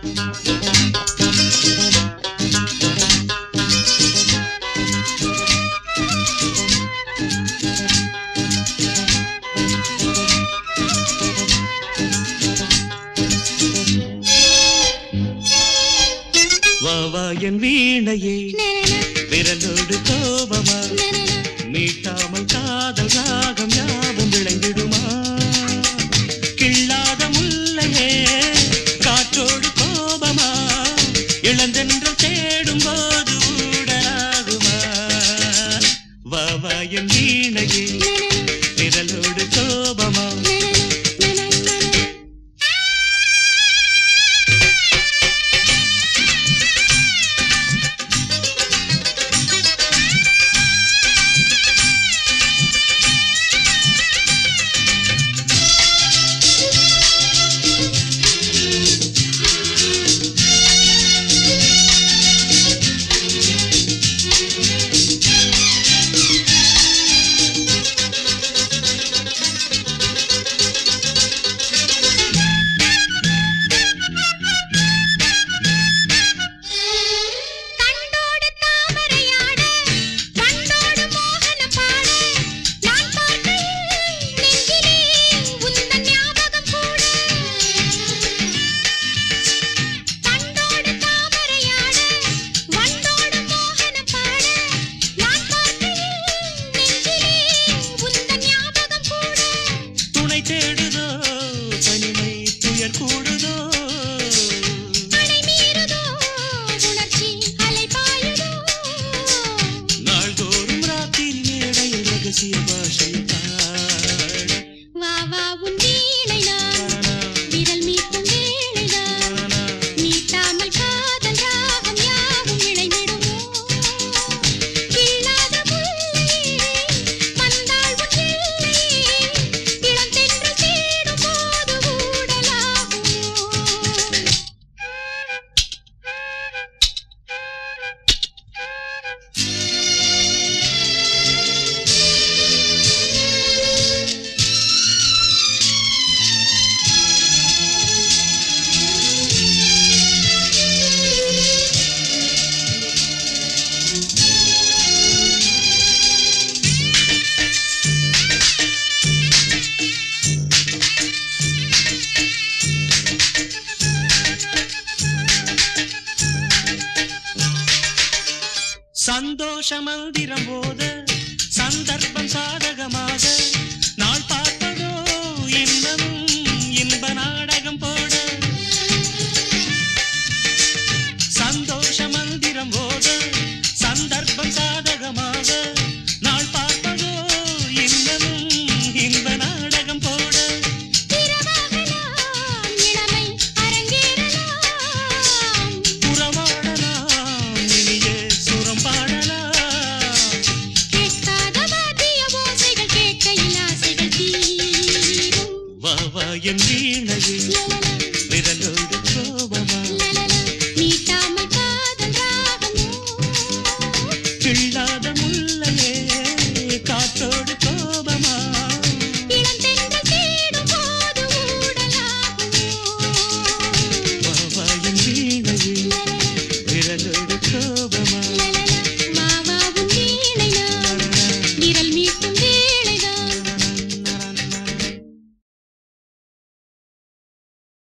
வா வா என் வீணையே விரலோடு கோபமா மீட்டாமல் காதல் ராகம் யாவும் விளைந்திடுமா கிள்ளாத முல்லையே காற்றோடு கோபமா இளந்தென்றும் தேடும் போது ஊடலாகுமா வா வா என் வீணையே விரலோடு கோபமா கண்டோடு தாமரையாட கண்டோடு மோகனம் பாட நான் பார்க்கையில் நெஞ்சிலே உந்தன் ஞாபகம் கூட கண்டோடு தாமரையாட வண்டோடு மோகனம் பாட நான் பார்க்கையில் நெஞ்சிலே உந்தன் ஞாபகம் கூட துணை தேடுதோ தனிமை துயர் கூடுதோ அணை மீறுதோ உணர்ச்சி அலை பாயுதோ நாள்தோறும் ராத்திரி மேடையில் ரகசிய பாஷை பாட வா வா உன் வீணை நான் விரல் மீட்டும் வேளை நான் நீட்டாமல் காதல் ராகம் யாவும் இணைந்திடுமோ கிள்ளாத முல்லையே வந்தாள் உன் எல்லையே இளம் தென்றல் தேடும் போது ஊடலாகுமோ சந்தோஷ மந்திரம் போத சந்தர்ப்பம் சாதகமாக